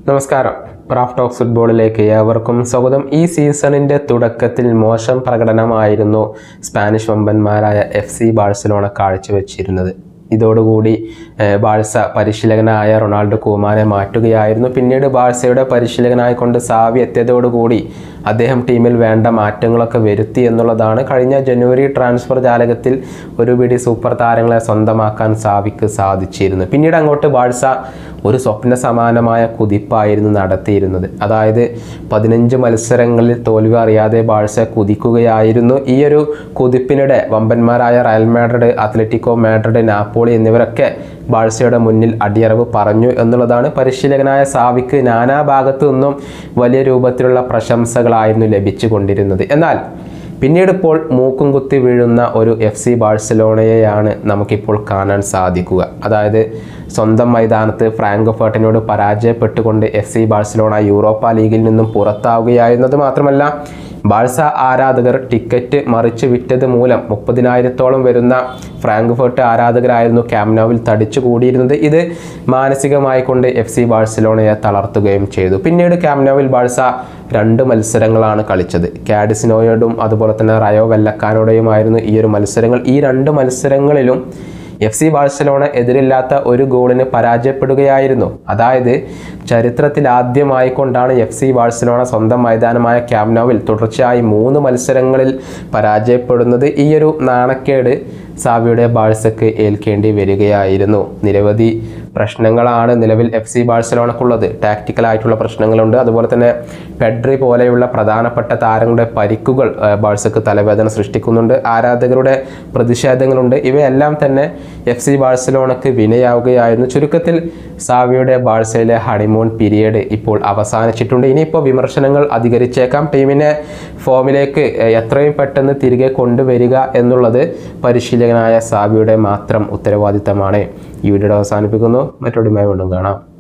നമസ്കാരം Raf talks ഫുട്ബോളിലേക്ക് ഏവർക്കും സ്വാഗതം ഈ സീസണിൻ്റെ തുടക്കത്തിൽ മോശം പ്രകടനമായിരുന്നു സ്പാനിഷ് വമ്പന്മാരായ എഫ് സി ബാഴ്സലോണ കാഴ്ചവെച്ചിരുന്നത് ഇതോടുകൂടി ഏഹ്, ബാഴ്സ പരിശീലകനായ റൊണാൾഡോ കൂമാനെ മാറ്റുകയായിരുന്നു പിന്നീട് ബാഴ്സയുടെ പരിശീലകനായി കൊണ്ട് സാവി എത്തിയതോടുകൂടി അദ്ദേഹം ടീമിൽ വേണ്ട മാറ്റങ്ങളൊക്കെ വരുത്തി എന്നുള്ളതാണ് കഴിഞ്ഞ ജനുവരി ട്രാൻസ്ഫർ ജാലകത്തിൽ ഒരു പിടി സൂപ്പർ താരങ്ങളെ സ്വന്തമാക്കാൻ സാവിക്ക് സാധിച്ചിരുന്നു പിന്നീട് അങ്ങോട്ട് ബാഴ്സ ഒരു സ്വപ്ന സമാനമായ കുതിപ്പായിരുന്നു നടത്തിയിരുന്നത് അതായത് പതിനഞ്ച് മത്സരങ്ങളിൽ തോൽവി അറിയാതെ ബാഴ്സ കുതിക്കുകയായിരുന്നു ഈ ഒരു കുതിപ്പിനിടെ വമ്പന്മാരായ Real Madrid Atletico Madrid Napoli എന്നിവരൊക്കെ ബാഴ്സയുടെ മുന്നിൽ അടിയറവ് പറഞ്ഞു എന്നുള്ളതാണ് പരിശീലകനായ സാവിക്ക് നാനാ ഭാഗത്തു നിന്നും വലിയ രൂപത്തിലുള്ള പ്രശംസകളായിരുന്നു ലഭിച്ചുകൊണ്ടിരുന്നത് എന്നാൽ പിന്നീട് ഇപ്പോൾ മൂക്കും കുത്തി വീഴുന്ന ഒരു എഫ് സി ബാഴ്സലോണയെയാണ് നമുക്കിപ്പോൾ കാണാൻ സാധിക്കുക അതായത് സ്വന്തം മൈതാനത്ത് ഫ്രാങ്കോഫേർട്ടിനോട് പരാജയപ്പെട്ടുകൊണ്ട് എഫ് സി ബാഴ്സലോണ യൂറോപ്പ ലീഗിൽ നിന്നും പുറത്താവുകയായിരുന്നത് മാത്രമല്ല ബാഴ്സ ആരാധകർ ടിക്കറ്റ് മറിച്ച് വിറ്റത് മൂലം മുപ്പതിനായിരത്തോളം വരുന്ന ഫ്രാങ്ക്ഫർട്ട് ആരാധകരായിരുന്നു ക്യാമ്നോവിൽ തടിച്ചു കൂടിയിരുന്നത് ഇത് മാനസികമായി കൊണ്ട് എഫ് സി ബാഴ്സലോണയെ തളർത്തുകയും ചെയ്തു പിന്നീട് ക്യാമ്നോവിൽ ബാഴ്സ രണ്ട് മത്സരങ്ങളാണ് കളിച്ചത് കാഡിസിനോയോടും അതുപോലെ തന്നെ റയോ വെല്ലക്കാനോടെയുമായിരുന്നു ഈ ഒരു മത്സരങ്ങൾ ഈ രണ്ട് മത്സരങ്ങളിലും എഫ് സി ബാഴ്സലോണ എതിരില്ലാത്ത ഒരു ഗോളിന് പരാജയപ്പെടുകയായിരുന്നു അതായത് ചരിത്രത്തിൽ ആദ്യമായി കൊണ്ടാണ് എഫ് സി ബാഴ്സലോണ സ്വന്തം മൈതാനമായ ക്യാമ്നോവിൽ തുടർച്ചയായി മൂന്ന് മത്സരങ്ങളിൽ പരാജയപ്പെടുന്നത് ഈ ഒരു നാണക്കേട് സാവിയുടെ ബാഴ്സക്ക് ഏൽക്കേണ്ടി വരികയായിരുന്നു നിരവധി പ്രശ്നങ്ങളാണ് നിലവിൽ എഫ് സി ബാഴ്സലോണക്കുള്ളത് ടാക്റ്റിക്കലായിട്ടുള്ള പ്രശ്നങ്ങളുണ്ട് അതുപോലെ തന്നെ പെഡ്രി പോലെയുള്ള പ്രധാനപ്പെട്ട താരങ്ങളുടെ പരിക്കുകൾ ആ, ബാഴ്സക്ക് തലവേദന സൃഷ്ടിക്കുന്നുണ്ട് ആരാധകരുടെ പ്രതിഷേധങ്ങളുണ്ട് ഇവയെല്ലാം തന്നെ എഫ് സി ബാഴ്സലോണക്ക് വിനയാവുകയായിരുന്നു ചുരുക്കത്തിൽ സാവിയുടെ ബാഴ്സയിലെ ഹണിമൂൺ പീരിയഡ് ഇപ്പോൾ അവസാനിച്ചിട്ടുണ്ട് ഇനിയിപ്പോൾ വിമർശനങ്ങൾ അധികരിച്ചേക്കാം ടീമിനെ ഫോമിലേക്ക് ഏ, എത്രയും പെട്ടെന്ന് തിരികെ കൊണ്ടുവരിക എന്നുള്ളത് പരിശീലകനായ സാവിയുടെ മാത്രം ഉത്തരവാദിത്തമാണ് ഈ വീഡിയോ അവസാനിപ്പിക്കുന്നു മറ്റൊരു വീണ്ടും കാണാം